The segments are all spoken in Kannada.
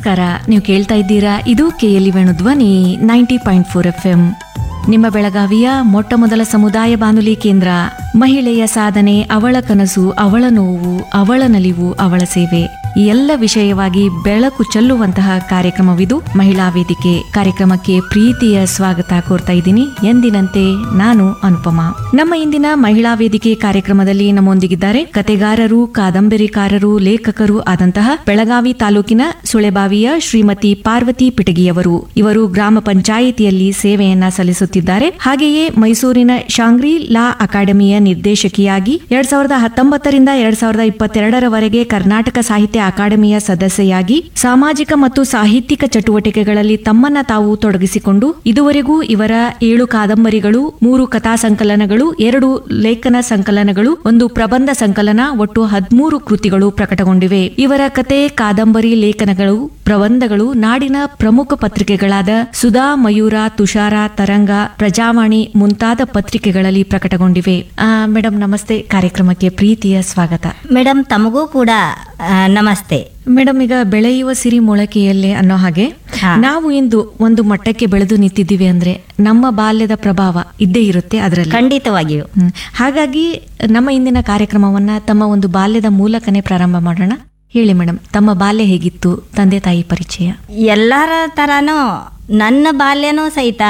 ನಮಸ್ಕಾರ ನೀವು ಕೇಳ್ತಾ ಇದ್ದೀರಾ ಇದು KLE Venu Dhwani ninety point four F M ನಿಮ್ಮ ಬೆಳಗಾವಿಯ ಮೊಟ್ಟ ಮೊದಲ ಸಮುದಾಯ ಬಾನುಲಿ ಕೇಂದ್ರ ಮಹಿಳೆಯ ಸಾಧನೆ ಅವಳ ಕನಸು ಅವಳ ನೋವು ಅವಳ ನಲಿವು ಅವಳ ಸೇವೆ ಈ ಎಲ್ಲ ವಿಷಯವಾಗಿ ಬೆಳಕು ಚೆಲ್ಲುವಂತಹ ಕಾರ್ಯಕ್ರಮವಿದು ಮಹಿಳಾ ವೇದಿಕೆ ಕಾರ್ಯಕ್ರಮಕ್ಕೆ ಪ್ರೀತಿಯ ಸ್ವಾಗತ ಕೋರ್ತಾ ಇದ್ದೀನಿ ಎಂದಿನಂತೆ ನಾನು ಅನುಪಮ ನಮ್ಮ ಇಂದಿನ ಮಹಿಳಾ ವೇದಿಕೆ ಕಾರ್ಯಕ್ರಮದಲ್ಲಿ ನಮ್ಮೊಂದಿಗಿದ್ದಾರೆ ಕತೆಗಾರರು ಕಾದಂಬರಿಕಾರರು ಲೇಖಕರು ಆದಂತಹ ಬೆಳಗಾವಿ ತಾಲೂಕಿನ ಸುಳೆಬಾವಿಯ ಶ್ರೀಮತಿ ಪಾರ್ವತಿ ಪಿಟಗಿಯವರು ಇವರು ಗ್ರಾಮ ಪಂಚಾಯಿತಿಯಲ್ಲಿ ಸೇವೆಯನ್ನ ಸಲ್ಲಿಸುತ್ತಿದ್ದಾರೆ ಹಾಗೆಯೇ ಮೈಸೂರಿನ ಶಾಂಗ್ರಿ ಲಾ ಅಕಾಡೆಮಿಯ ನಿರ್ದೇಶಕಿಯಾಗಿ ಎರಡ್ ಸಾವಿರದ ಹತ್ತೊಂಬತ್ತರಿಂದ ಎರಡ್ ಸಾವಿರದ ಇಪ್ಪತ್ತೆರಡರವರೆಗೆ ಕರ್ನಾಟಕ ಸಾಹಿತ್ಯ ಅಕಾಡೆಮಿಯ ಸದಸ್ಯೆಯಾಗಿ ಸಾಮಾಜಿಕ ಮತ್ತು ಸಾಹಿತ್ಯಿಕ ಚಟುವಟಿಕೆಗಳಲ್ಲಿ ತಮ್ಮನ್ನ ತಾವು ತೊಡಗಿಸಿಕೊಂಡು ಇದುವರೆಗೂ ಇವರ ಏಳು ಕಾದಂಬರಿಗಳು ಮೂರು ಕಥಾ ಸಂಕಲನಗಳು ಎರಡು ಲೇಖನ ಸಂಕಲನಗಳು ಒಂದು ಪ್ರಬಂಧ ಸಂಕಲನ ಒಟ್ಟು ಹದಿಮೂರು ಕೃತಿಗಳು ಪ್ರಕಟಗೊಂಡಿವೆ ಇವರ ಕತೆ ಕಾದಂಬರಿ ಲೇಖನಗಳು ಪ್ರಬಂಧಗಳು ನಾಡಿನ ಪ್ರಮುಖ ಪತ್ರಿಕೆಗಳಾದ ಸುಧಾ ಮಯೂರ ತುಷಾರ ತರಂಗ ಪ್ರಜಾವಾಣಿ ಮುಂತಾದ ಪತ್ರಿಕೆಗಳಲ್ಲಿ ಪ್ರಕಟಗೊಂಡಿವೆ ಆ, ಮೇಡಮ್ ನಮಸ್ತೆ ಕಾರ್ಯಕ್ರಮಕ್ಕೆ ಪ್ರೀತಿಯ ಸ್ವಾಗತ ಮೇಡಮ್ ತಮಗೂ ಕೂಡ ಆ, ನಮಸ್ತೆ ಮೇಡಮ್ ಈಗ ಬೆಳೆಯುವ ಸಿರಿ ಮೊಳಕೆಯಲ್ಲೇ ಅನ್ನೋ ಹಾಗೆ ಹಾ. ನಾವು ಇಂದು ಒಂದು ಮಟ್ಟಕ್ಕೆ ಬೆಳೆದು ನಿಂತಿದ್ದೀವಿ ಅಂದ್ರೆ ನಮ್ಮ ಬಾಲ್ಯದ ಪ್ರಭಾವ ಇದ್ದೇ ಇರುತ್ತೆ ಅದರಲ್ಲಿ ಖಂಡಿತವಾಗಿಯೂ ಹ್ಮ್. ಹಾಗಾಗಿ ನಮ್ಮ ಇಂದಿನ ಕಾರ್ಯಕ್ರಮವನ್ನ ತಮ್ಮ ಒಂದು ಬಾಲ್ಯದ ಮೂಲಕನೇ ಪ್ರಾರಂಭ ಮಾಡೋಣ ಹೇಳಿ ಮೇಡಮ್ ತಮ್ಮ ಬಾಲ್ಯ ಹೇಗಿತ್ತು ತಂದೆ ತಾಯಿ ಪರಿಚಯ ಎಲ್ಲರ ಥರನೂ ನನ್ನ ಬಾಲ್ಯನೂ ಸಹಿತ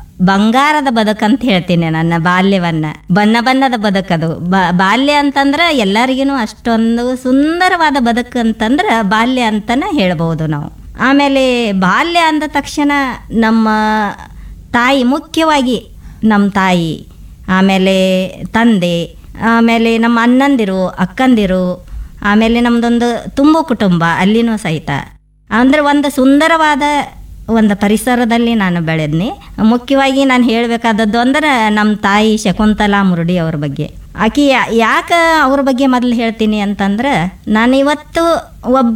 ಬಂಗಾರದ ಬದುಕಂತ ಹೇಳ್ತೀನಿ ನನ್ನ ಬಾಲ್ಯವನ್ನ ಬಣ್ಣ ಬಣ್ಣದ ಬದುಕದು ಬ- ಬಾಲ್ಯ ಅಂತಂದ್ರೆ ಎಲ್ಲರಿಗೂ ಅಷ್ಟೊಂದು ಸುಂದರವಾದ ಬದುಕು ಅಂತಂದ್ರೆ ಬಾಲ್ಯ ಅಂತಲೇ ಹೇಳ್ಬೋದು ನಾವು ಆಮೇಲೆ ಬಾಲ್ಯ ಅಂದ ತಕ್ಷಣ ನಮ್ಮ ತಾಯಿ ಮುಖ್ಯವಾಗಿ ನಮ್ಮ ತಾಯಿ ಆಮೇಲೆ ತಂದೆ ಆಮೇಲೆ ನಮ್ಮ ಅಣ್ಣಂದಿರು ಅಕ್ಕಂದಿರು ಆಮೇಲೆ ನಮ್ಮದೊಂದು ತುಂಬು ಕುಟುಂಬ ಅಲ್ಲಿನೂ ಸಹಿತ ಅಂದರೆ ಒಂದು ಸುಂದರವಾದ ಒಂದು ಪರಿಸರದಲ್ಲಿ ನಾನು ಬೆಳೆದ್ನಿ ಮುಖ್ಯವಾಗಿ ನಾನು ಹೇಳಬೇಕಾದದ್ದು ಅಂದ್ರೆ ನಮ್ಮ ತಾಯಿ ಶಕುಂತಲಾ ಮುರುಡಿ ಅವ್ರ ಬಗ್ಗೆ ಆಕಿ ಯಾ- ಯಾಕೆ ಅವ್ರ ಬಗ್ಗೆ ಮೊದಲು ಹೇಳ್ತೀನಿ ಅಂತಂದ್ರೆ ನಾನು ಇವತ್ತು ಒಬ್ಬ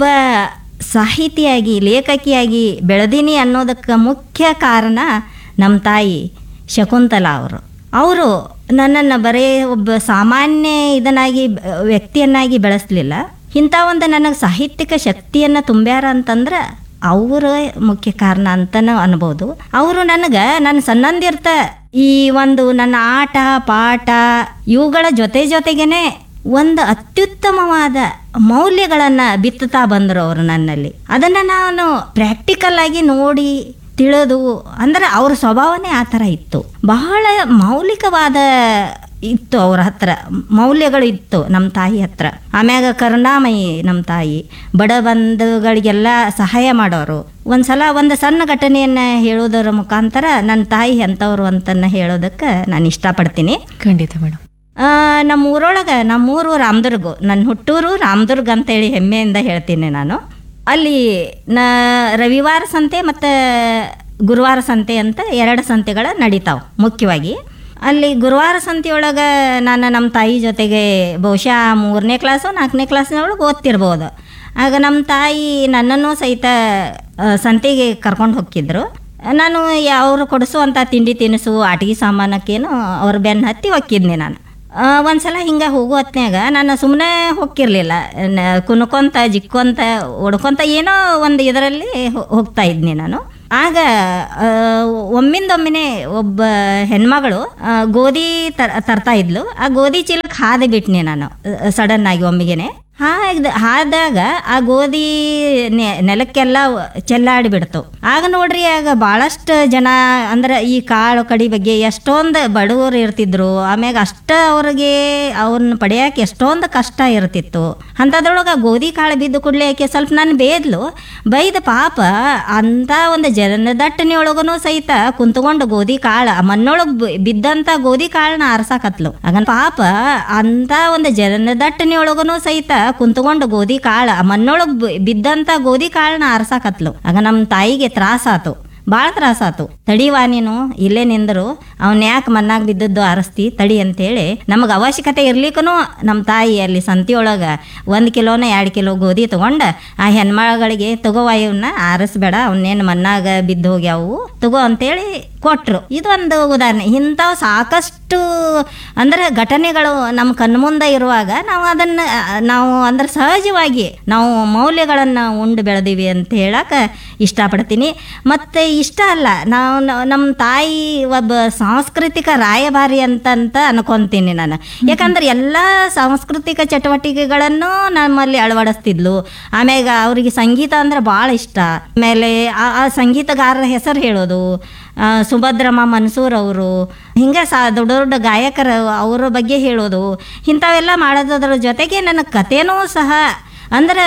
ಸಾಹಿತಿಯಾಗಿ ಲೇಖಕಿಯಾಗಿ ಬೆಳೆದೀನಿ ಅನ್ನೋದಕ್ಕೆ ಮುಖ್ಯ ಕಾರಣ ನಮ್ಮ ತಾಯಿ ಶಕುಂತಲಾ ಅವರು ಅವರು ನನ್ನನ್ನು ಬರೀ ಒಬ್ಬ ಸಾಮಾನ್ಯ ಇದನ್ನಾಗಿ ಬ- ವ್ಯಕ್ತಿಯನ್ನಾಗಿ ಬೆಳೆಸಲಿಲ್ಲ ಇಂಥ ಒಂದು ನನಗೆ ಸಾಹಿತ್ಯಿಕ ಶಕ್ತಿಯನ್ನು ತುಂಬ್ಯಾರ ಅಂತಂದ್ರೆ ಅವರ ಮುಖ್ಯ ಕಾರಣ ಅಂತನೂ ಅನ್ಬೋದು ಅವರು ನನಗೆ ನನ್ನ ಸಣ್ಣಂದಿರ್ತ ಈ ಒಂದು ನನ್ನ ಆಟ ಪಾಠ ಇವುಗಳ ಜೊತೆ ಜೊತೆಗೇನೆ ಒಂದು ಅತ್ಯುತ್ತಮವಾದ ಮೌಲ್ಯಗಳನ್ನು ಬಿತ್ತುತ್ತಾ ಬಂದರು ಅವರು ನನ್ನಲ್ಲಿ ಅದನ್ನು ನಾನು ಪ್ರಾಕ್ಟಿಕಲ್ ಆಗಿ ನೋಡಿ ತಿಳಿದು ಅಂದ್ರೆ ಅವ್ರ ಸ್ವಭಾವನೇ ಆ ಥರ ಇತ್ತು ಬಹಳ ಮೌಲಿಕವಾದ ಇತ್ತು ಅವ್ರ ಹತ್ರ ಮೌಲ್ಯಗಳು ಇತ್ತು ನಮ್ಮ ತಾಯಿ ಹತ್ರ ಆಮ್ಯಾಗ ಕರುಣಾಮಯಿ ನಮ್ಮ ತಾಯಿ ಬಡ ಬಂಧುಗಳಿಗೆಲ್ಲ ಸಹಾಯ ಮಾಡೋರು ಒಂದ್ಸಲ ಒಂದು ಸಣ್ಣ ಘಟನೆಯನ್ನು ಹೇಳೋದರ ಮುಖಾಂತರ ನನ್ನ ತಾಯಿ ಎಂಥವ್ರು ಅಂತನ್ನ ಹೇಳೋದಕ್ಕೆ ನಾನು ಇಷ್ಟಪಡ್ತೀನಿ ಖಂಡಿತ ಮೇಡಮ್ ಆ, ನಮ್ಮ ಊರೊಳಗೆ ನಮ್ಮೂರು ರಾಮದುರ್ಗ ನನ್ನ ಹುಟ್ಟೂರು ರಾಮದುರ್ಗ ಅಂತೇಳಿ ಹೆಮ್ಮೆಯಿಂದ ಹೇಳ್ತೀನಿ ನಾನು ಅಲ್ಲಿ ನ ರವಿವಾರ ಸಂತೆ ಮತ್ತು ಗುರುವಾರ ಸಂತೆ ಅಂತ ಎರಡು ಸಂತೆಗಳು ನಡೀತಾವೆ ಮುಖ್ಯವಾಗಿ ಅಲ್ಲಿ ಗುರುವಾರ ಸಂತೆಯೊಳಗೆ ನಾನು ನಮ್ಮ ತಾಯಿ ಜೊತೆಗೆ ಬಹುಶಃ ಮೂರನೇ ಕ್ಲಾಸು ನಾಲ್ಕನೇ ಕ್ಲಾಸ್ನೊಳಗೆ ಓದ್ತಿರ್ಬೋದು ಆಗ ನಮ್ಮ ತಾಯಿ ನನ್ನನ್ನು ಸಹಿತ ಆ, ಸಂತೆಗೆ ಕರ್ಕೊಂಡು ಹೋಗಿದ್ರು ನಾನು ಅವರು ಕೊಡಿಸುವಂಥ ತಿಂಡಿ ತಿನಿಸು ಆಟಿಕೆ ಸಾಮಾನಕ್ಕೇನು ಅವ್ರ ಬೆನ್ನು ಹತ್ತಿ ಹೊಕ್ಕಿದ್ನಿ ನಾನು ಆ, ಒಂದ್ಸಲ ಹಿಂಗೆ ಹೋಗೋ ಹೊತ್ನ್ಯಾಗ ನಾನು ಸುಮ್ಮನೆ ಹೋಗಿರ್ಲಿಲ್ಲ ಕುನ್ಕೊಂತ ಜಿಕ್ಕೊಂತ ಹೊಡ್ಕೊಂತ ಏನೋ ಒಂದು ಇದರಲ್ಲಿ ಹೋಗ್ತಾ ಇದ್ನಿ ನಾನು ಆಗ ಆ, ಒಮ್ಮಿಂದೊಮ್ಮೆನೆ ಒಬ್ಬ ಹೆಣ್ಮಗಳು ಆ, ಗೋಧಿ ತರ ತರ್ತಾ ಇದ್ಲು ಆ ಗೋಧಿ ಚೀಲಕ್ಕೆ ಹಾದೆ ಬಿಟ್ನಿ ನಾನು ಸಡನ್ ಆಗಿ ಒಮ್ಮಿಗೆನೆ ಹಾಯ್ದ ಹಾದಾಗ ಆ ಗೋಧಿ ನೆ- ನೆಲಕ್ಕೆಲ್ಲ ಚೆಲ್ಲಾಡಿ ಬಿಡ್ತು ಆಗ ನೋಡ್ರಿ ಆಗ ಭಾಳಷ್ಟು ಜನ ಅಂದ್ರೆ ಈ ಕಾಳು ಕಡಿ ಬಗ್ಗೆ ಎಷ್ಟೊಂದು ಬಡವರು ಇರ್ತಿದ್ರು ಆಮ್ಯಾಗ ಅಷ್ಟ ಅವ್ರಿಗೆ ಅವ್ರನ್ನ ಪಡೆಯಕ್ಕೆ ಎಷ್ಟೊಂದು ಕಷ್ಟ ಇರ್ತಿತ್ತು ಅಂಥದ್ರೊಳಗೆ ಆ ಗೋಧಿ ಕಾಳು ಬಿದ್ದು ಕೂಡಲೇ ಆಕೆ ಸ್ವಲ್ಪ ನಾನು ಬೇದ್ಲು ಬೈದ ಪಾಪ ಅಂತ ಒಂದು ಜನದಟ್ಟಣೆ ಒಳಗೂ ಸಹಿತ ಕುಂತ್ಕೊಂಡು ಗೋಧಿ ಕಾಳು ಆ ಮಣ್ಣೊಳಗೆ ಬಿದ್ದಂಥ ಗೋಧಿ ಕಾಳನ್ನ ಆರ್ಸಾಕತ್ಲು ಆಗ ಪಾಪ ಅಂತ ಒಂದು ಜನದಟ್ಟಣೆ ಒಳಗೂ ಸಹಿತ ಕುಂತ್ಕೊಂಡು ಗೋಧಿ ಕಾಳು ಆ ಮಣ್ಣೊಳಗೆ ಬಿದ್ದಂಥ ಗೋಧಿ ಕಾಳನ್ನ ಆರ್ಸಾಕತ್ಲು ಆಗ ನಮ್ಮ ತಾಯಿಗೆ ತ್ರಾಸಾತು ಭಾಳ ತ್ರಾಸಾತು ತಡಿವಾ ನೀನು ಇಲ್ಲೇ ನಿಂದರು ಅವ್ನ ಯಾಕೆ ಮಣ್ಣಾಗ ಬಿದ್ದದ್ದು ಆರಿಸ್ತಿ ತಡಿ ಅಂತೇಳಿ ನಮಗೆ ಅವಶ್ಯಕತೆ ಇರ್ಲಿಕ್ಕೂ ನಮ್ಮ ತಾಯಿ ಅಲ್ಲಿ ಸಂತಿಯೊಳಗೆ ಒಂದು ಕಿಲೋನ ಎರಡು ಕಿಲೋ ಗೋಧಿ ತೊಗೊಂಡು ಆ ಹೆಣ್ಮಗಳಿಗೆ ತಗೋವ ಇವನ್ನ ಆರಿಸ್ಬೇಡ ಅವನ್ನೇನು ಮಣ್ಣಾಗ ಬಿದ್ದು ಹೋಗ್ಯಾವು ತಗೋ ಅಂತೇಳಿ ಕೊಟ್ರು ಇದೊಂದು ಉದಾಹರಣೆ ಇಂಥವು ಸಾಕಷ್ಟು ಅಂದ್ರೆ ಘಟನೆಗಳು ನಮ್ಮ ಕಣ್ಮುಂದೆ ಇರುವಾಗ ನಾವು ಅದನ್ನು ನಾವು ಅಂದ್ರೆ ಸಹಜವಾಗಿ ನಾವು ಮೌಲ್ಯಗಳನ್ನು ಉಂಡು ಬೆಳೆದೀವಿ ಅಂತ ಹೇಳಕ ಇಷ್ಟಪಡ್ತೀನಿ ಮತ್ತು ಇಷ್ಟ ಅಲ್ಲ ನಾವು ನ- ನಮ್ಮ ತಾಯಿ ಒಬ್ಬ ಸಾಂಸ್ಕೃತಿಕ ರಾಯಭಾರಿ ಅಂತಂತ ಅನ್ಕೊಂತೀನಿ ನಾನು ಯಾಕಂದ್ರೆ ಎಲ್ಲ ಸಾಂಸ್ಕೃತಿಕ ಚಟುವಟಿಕೆಗಳನ್ನು ನಮ್ಮಲ್ಲಿ ಅಳವಡಿಸ್ತಿದ್ಲು ಆಮ್ಯಾಗ ಅವರಿಗೆ ಸಂಗೀತ ಅಂದ್ರೆ ಭಾಳ ಇಷ್ಟ ಆಮೇಲೆ ಆ ಆ ಸಂಗೀತಗಾರರ ಹೆಸರು ಹೇಳೋದು ಆ, ಸುಭದ್ರಮ್ಮ ಮನ್ಸೂರ್ ಅವರು ಹಿಂಗೆ ಸಾ ದೊಡ್ಡ ದೊಡ್ಡ gaಯಕರು ಅವರ ಬಗ್ಗೆ ಹೇಳೋದು ಇಂಥವೆಲ್ಲ ಮಾಡೋದ್ರ ಜೊತೆಗೆ ನನ್ನ ಕಥೆನೂ ಸಹ ಅಂದ್ರೆ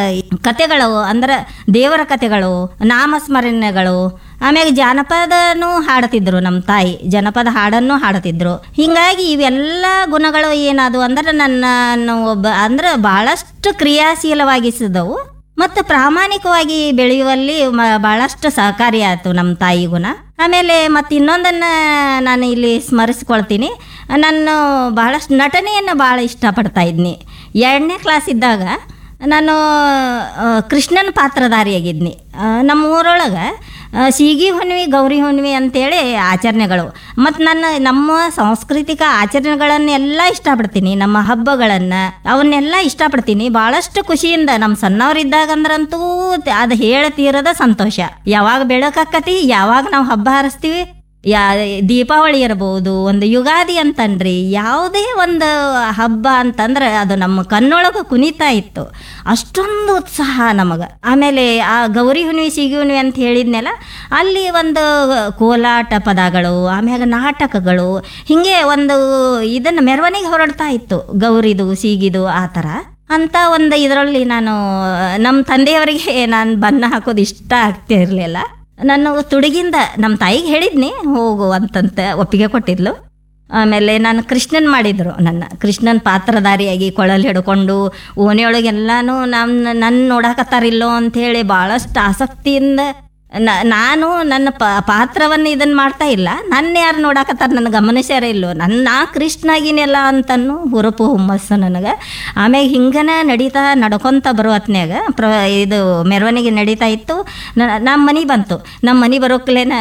ಕತೆಗಳು ಅಂದ್ರೆ ದೇವರ ಕತೆಗಳು ನಾಮಸ್ಮರಣೆಗಳು ಆಮ್ಯಾಗ ಜಾನಪದನೂ ಹಾಡ್ತಿದ್ರು ನಮ್ಮ ತಾಯಿ ಜನಪದ ಹಾಡನ್ನು ಹಾಡ್ತಿದ್ರು ಹಿಂಗಾಗಿ ಇವೆಲ್ಲ ಗುಣಗಳು ಏನಾದವು ಅಂದ್ರೆ ನನ್ನ ಒಬ್ಬ ಅಂದ್ರೆ ಬಹಳಷ್ಟು ಕ್ರಿಯಾಶೀಲವಾಗಿಸಿದವು ಮತ್ತು ಪ್ರಾಮಾಣಿಕವಾಗಿ ಬೆಳೆಯುವಲ್ಲಿ ಮ- ಬಹಳಷ್ಟು ಸಹಕಾರಿ ಆಯ್ತು ನಮ್ಮ ತಾಯಿ ಗುಣ ಆಮೇಲೆ ಮತ್ತು ಇನ್ನೊಂದನ್ನು ನಾನು ಇಲ್ಲಿ ಸ್ಮರಿಸ್ಕೊಳ್ತೀನಿ ನಾನು ಬಹಳಷ್ಟು ನಟನೆಯನ್ನು ಭಾಳ ಇಷ್ಟಪಡ್ತಾ ಇದ್ನಿ ಎರಡನೇ ಕ್ಲಾಸ್ ಇದ್ದಾಗ ನಾನು ಆ, ಕೃಷ್ಣನ ಪಾತ್ರಧಾರಿಯಾಗಿದ್ನಿ ಆ, ನಮ್ಮ ಊರೊಳಗೆ ಆ, ಸೀಗಿ ಹುಣ್ಣಿಮೆ ಗೌರಿ ಹುಣ್ಣಿಮೆ ಅಂತೇಳಿ ಆಚರಣೆಗಳು ಮತ್ತು ನನ್ನ ನಮ್ಮ ಸಾಂಸ್ಕೃತಿಕ ಆಚರಣೆಗಳನ್ನೆಲ್ಲ ಇಷ್ಟಪಡ್ತೀನಿ ನಮ್ಮ ಹಬ್ಬಗಳನ್ನು ಅವನ್ನೆಲ್ಲ ಇಷ್ಟಪಡ್ತೀನಿ ಭಾಳಷ್ಟು ಖುಷಿಯಿಂದ ನಮ್ಮ ಸಣ್ಣವರಿದ್ದಾಗಂದ್ರಂತೂ ಅದು ಹೇಳತೀರದ ಸಂತೋಷ ಯಾವಾಗ ಬೆಳಕಾಕತಿ ಯಾವಾಗ ನಾವು ಹಬ್ಬ ಹಾರಿಸ್ತೀವಿ ಯಾ ದೀಪಾವಳಿ ಇರಬಹುದು ಒಂದು ಯುಗಾದಿ ಅಂತನ್ರಿ ಯಾವುದೇ ಒಂದು ಹಬ್ಬ ಅಂತಂದ್ರೆ ಅದು ನಮ್ಮ ಕಣ್ಣೊಳಗೆ ಕುಣಿತಾ ಇತ್ತು ಅಷ್ಟೊಂದು ಉತ್ಸಾಹ ನಮಗೆ ಆಮೇಲೆ ಆ ಗೌರಿ ಹುಣ್ಣಿಮೆ ಸಿಗಿ ಹುಣ್ಣಿಮೆ ಅಂತ ಹೇಳಿದ್ನೆಲ್ಲ ಅಲ್ಲಿ ಒಂದು ಕೋಲಾಟ ಪದಗಳು ಆಮ್ಯಾಗ ನಾಟಕಗಳು ಹೀಗೆ ಒಂದು ಇದನ್ನು ಮೆರವಣಿಗೆ ಹೊರಡ್ತಾ ಇತ್ತು ಗೌರಿದು ಸೀಗಿದು ಆ ಥರ ಅಂತ ಒಂದು ಇದರಲ್ಲಿ ನಾನು ನಮ್ಮ ತಂದೆಯವರಿಗೆ ನಾನು ಬಣ್ಣ ಹಾಕೋದು ಇಷ್ಟ ಆಗ್ತಾ ಇರಲಿಲ್ಲ ನಾನು ತುಡುಗಿಂದ ನಮ್ಮ ತಾಯಿಗೆ ಹೇಳಿದ್ನಿ ಹೋಗು ಅಂತಂತ ಒಪ್ಪಿಗೆ ಕೊಟ್ಟಿದ್ಲು ಆಮೇಲೆ ನಾನು ಕೃಷ್ಣನ್ ಮಾಡಿದ್ರು ನನ್ನ ಕೃಷ್ಣನ್ ಪಾತ್ರಧಾರಿಯಾಗಿ ಕೊಳಲು ಹಿಡ್ಕೊಂಡು ಓಣಿಯೊಳಗೆಲ್ಲಾನು ನಮ್ಮ ನನ್ನ ನೋಡಕತ್ತಾರಿಲ್ಲೋ ಅಂಥೇಳಿ ಭಾಳಷ್ಟು ಆಸಕ್ತಿಯಿಂದ ನ- ನಾನು ನನ್ನ ಪ ಪಾತ್ರವನ್ನು ಇದನ್ನು ಮಾಡ್ತಾ ಇಲ್ಲ ನನ್ನ ಯಾರು ನೋಡಕತ್ತಾರ ನನ್ನ ಗಮನಿಸ್ಯಾರ ಇಲ್ಲೋ ನನ್ನ ನಾ ಕೃಷ್ಣಾಗಿನೆಲ್ಲ ಅಂತನೂ ಹುರುಪು ಹುಮ್ಮಸ್ಸು ನನಗೆ ಆಮ್ಯಾಗ ಹಿಂಗನ ನಡೀತಾ ನಡ್ಕೊತ ಬರೋ ಹೊತ್ನ್ಯಾಗ ಪ್ರ ಇದು ಮೆರವಣಿಗೆ ನಡೀತಾ ಇತ್ತು ನ- ನಮ್ಮ ಮನೆ ಬಂತು ನಮ್ಮ ಮನೆ ಬರೋಕ್ಲೇನ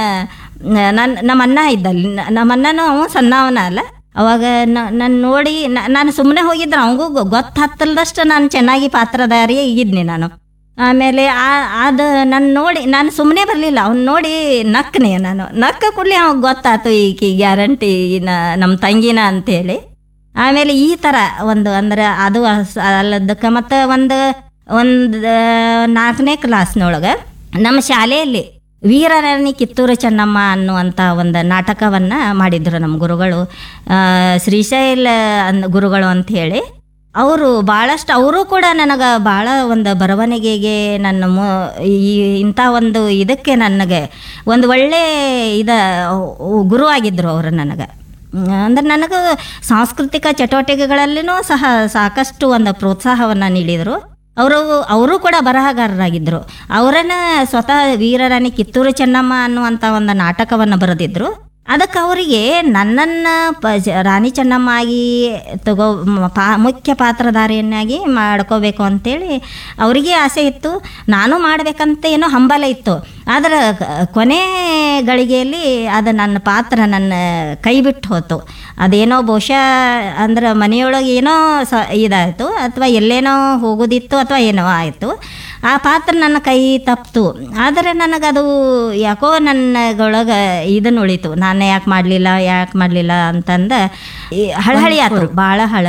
ನನ್ನ ನಮ್ಮ ಅಣ್ಣ ಇದ್ದಲ್ಲಿ ನ- ನಮ್ಮ ಅಣ್ಣನೂ ಅವ ಸಣ್ಣವನ ಅಲ್ಲ ಅವಾಗ ನಾನು ನೋಡಿ ನ- ನಾನು ಸುಮ್ಮನೆ ಹೋಗಿದ್ರೆ ಅವಂಗೂ ಗೊತ್ತು ಹತ್ತಲ್ದಷ್ಟು ನಾನು ಚೆನ್ನಾಗಿ ಪಾತ್ರಧಾರಿ ಇದ್ನಿ ನಾನು ಆಮೇಲೆ ಆ ಅದು ನನ್ನ ನೋಡಿ ನಾನು ಸುಮ್ಮನೆ ಬರಲಿಲ್ಲ ಅವ್ನು ನೋಡಿ ನಕ್ಕನೆ ನಾನು ನಕ್ಕ ಕೂಡಲೇ ಅವಾಗ ಗೊತ್ತಾಯ್ತು ಈಕಿ ಗ್ಯಾರಂಟಿ ನಮ್ಮ ತಂಗಿನ ಅಂತೇಳಿ ಆಮೇಲೆ ಈ ಥರ ಒಂದು ಅಂದ್ರೆ ಅದು ಅಸ್- ಅಲ್ಲದಕ್ಕೆ ಮತ್ತು ಒಂದು ಒಂದು ನಾಲ್ಕನೇ ಕ್ಲಾಸ್ನೊಳಗೆ ನಮ್ಮ ಶಾಲೆಯಲ್ಲಿ ವೀರರಾಣಿ ಕಿತ್ತೂರು ಚೆನ್ನಮ್ಮ ಅನ್ನುವಂಥ ಒಂದು ನಾಟಕವನ್ನು ಮಾಡಿದ್ರು ನಮ್ಮ ಗುರುಗಳು ಆ, ಶ್ರೀಶೈಲ ಅನ್ ಗುರುಗಳು ಅಂತ ಹೇಳಿ ಅವರು ಭಾಳಷ್ಟು ಅವರು ಕೂಡ ನನಗೆ ಭಾಳ ಒಂದು ಬರವಣಿಗೆಗೆ ನನ್ನ ಮು ಈ ಇಂಥ ಒಂದು ಇದಕ್ಕೆ ನನಗೆ ಒಂದು ಒಳ್ಳೆ ಇದ ಗುರು ಆಗಿದ್ದರು ಅವರು ನನಗೆ ಅಂದ್ರೆ ನನಗೆ ಸಾಂಸ್ಕೃತಿಕ ಚಟುವಟಿಕೆಗಳಲ್ಲಿನೂ ಸಹ ಸಾಕಷ್ಟು ಒಂದು ಪ್ರೋತ್ಸಾಹವನ್ನು ನೀಡಿದರು ಅವರು ಅವರು ಕೂಡ ಬರಹಗಾರರಾಗಿದ್ದರು ಅವರನ್ನ ಸ್ವತಃ ವೀರರಾಣಿ ಕಿತ್ತೂರು ಚೆನ್ನಮ್ಮ ಅನ್ನುವಂಥ ಒಂದು ನಾಟಕವನ್ನು ಬರೆದಿದ್ರು ಅದಕ್ಕೆ ಅವರಿಗೆ ನನ್ನನ್ನು ಪ ಜ- ರಾಣಿ ಚೆನ್ನಮ್ಮ ಆಗಿ ತಗೋ ಮ- ಪಾ ಮುಖ್ಯ ಪಾತ್ರಧಾರಿಯನ್ನಾಗಿ ಮಾಡ್ಕೋಬೇಕು ಅಂತೇಳಿ ಅವರಿಗೆ ಆಸೆ ಇತ್ತು ನಾನು ಮಾಡಬೇಕಂತ ಏನೋ ಹಂಬಲ ಇತ್ತು ಆದರೆ ಕ- ಕೊನೆ ಗಳಿಗೆಯಲ್ಲಿ ಅದು ನನ್ನ ಪಾತ್ರ ನನ್ನ ಕೈ ಬಿಟ್ಟು ಹೋತು ಅದೇನೋ ಬಹುಶಃ ಅಂದ್ರೆ ಮನೆಯೊಳಗೆ ಏನೋ ಸ ಇದಾಯಿತು ಅಥವಾ ಎಲ್ಲೇನೋ ಹೋಗೋದಿತ್ತು ಅಥವಾ ಏನೋ ಆಯಿತು ಆ ಪಾತ್ರ ನನ್ನ ಕೈ ತಪ್ಪಿತು ಆದರೆ ನನಗದು ಯಾಕೋ ನನ್ನಗೊಳಗೆ ಇದನ್ನು ಉಳಿತು ನಾನು ಯಾಕೆ ಮಾಡಲಿಲ್ಲ ಯಾಕೆ ಮಾಡಲಿಲ್ಲ ಅಂತಂದು ಈ ಹಳಹಳಿ ಆಯ್ತು ಭಾಳ ಹಳ